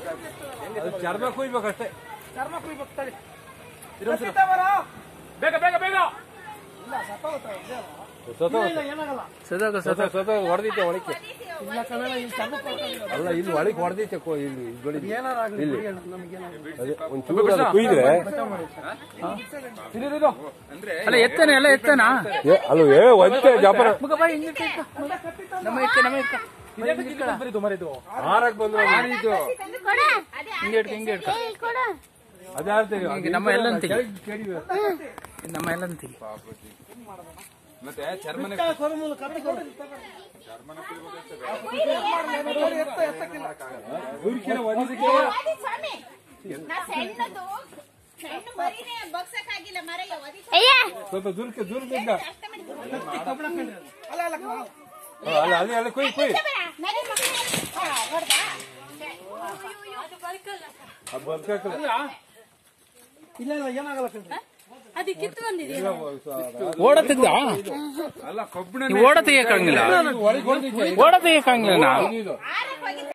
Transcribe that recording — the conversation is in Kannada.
ಅದು ಚರ್ಮ ಕುಯ್ಬೇಕಷ್ಟೇ ಚರ್ಮ ಕುಯ್ಬೇಕು ತಡಿ ಇರೋ ಸರ್. ಸತ್ತಿದ್ದಾವರ? ಬೇಗ ಬೇಗ ಬೇಗ ಇಲ್ಲ ಸತ್ತೋಗ್ತಾವೆ, ಇದೇನಾ? ಸತ ಇಲ್ಲ, ಇಲ್ಲ, ಏನಾಗಲ್ಲ ಸತ ಸತ ಹೊಡೆದಿತ್ತೆ ಒಳಕ್ಕೆ ಇಲ್ಲ ಕಣಣ್ಣ, ಈ ಚರ್ಮ ಕೊಡ್ಕೊಂಡಿಲ್ಲ. ಅಲ್ಲ ಇಲ್ಲಿ ಒಳಗೆ ಹೊಡೆದಿತ್ತೆ ಕೋ ಇಲ್ಲಿ ಬೆಳಿಗ್ಗೆ ಏನಾರ ಆಗ್ಲಿ ಬಿಡಿ ಅಣ್ಣ, ನಮ್ಗೇನಾಗಲ್ಲ. ಅದೇ ಒಂದು ಚೂರು ಅದು ಕುಯ್ದ್ರೆ ಅಲ್ಲ ಎತ್ತನೆ ಎಲ್ಲ ಎತ್ತನ ಏ, ಅಲ್ಲ ಏ ಒತ್ತೆ ಜಾಪರ ನಮ್ಮ ಇಕ್ಕ ನಮ್ಮ ಇಕ್ಕ ಆರಕ್ಕೆ ಬಂದ್ರೆ ಇದು ಹಿಂಗೆ ಇಟ್ಕ ಹಿಂಗೆ ಇಟ್ಕ ಅದೇ ಆಡ್ತೀವಿ ಹಿಂಗೆ ನಮ್ಮ ಎಲ್ಲ ತೆಗಿ ನಮ್ಮ ಎಲ್ಲ ತೆಗಿ ಮತ್ತೆ ಚರ್ಮನೆ ಇಕ್ಕ ಕೊರಮೂಲ ಕತ್ತಿ ಕೊಡು. ನೋಡಿ, ಎತ್ತ, ಎತ್ತಕ್ಕಿಲ್ಲ. ಊರ್ಕಿನ ಒಂದಕ್ಕೆ ಸ್ವಾಮಿ ನಾ ಸಣ್ಣದು ಸಣ್ಣ ಮರಿನೇ ಬಗ್ಸಕ್ಕಾಗಿಲ್ಲ ಮರಯ್ಯ ಒದಿ ಸ್ವಲ್ಪ ದೂರಕ್ಕೆ ದೂರದಿಂದ ಕಷ್ಟ ಮಾಡಿ ಕಬ್ಬಣ ಕಂಡ್ರಿ. ಅಲ್ಲ ಅಲ್ಲ ಕಣ. ಹಾ, ಅಲ್ಲ ಅಲ್ಲಿ ಅಲ್ಲಿ ಕುಯ್ ಕುಯ್ ನಡಿ ಮಕ್ಕಳೇ. ಹಾ, ಹೊಡ್ದಾ? ಅದು ಬದುಕಲ್ಲ ಇಲ್ಲ ಇಲ್ಲ ಏನಾಗಲ್ಲ ಕಣ್ರಿ ಓಡ ತೆಗ್ದ ಅಲ್ಲ ಕಬ್ಬಣ ಓಡ ತೆಗಿಯಕ್ಕಾಗಿಲ್ಲ ಒಳಗೆ ಹೊಡೆದಿತ್ತೆ ಓಡ ತೆಗಿಯಕ್ಕಾಗಿಲ್ಲ ನಾವು ಇದು ಆರಕ್ಕೆ ಹೋಗಿ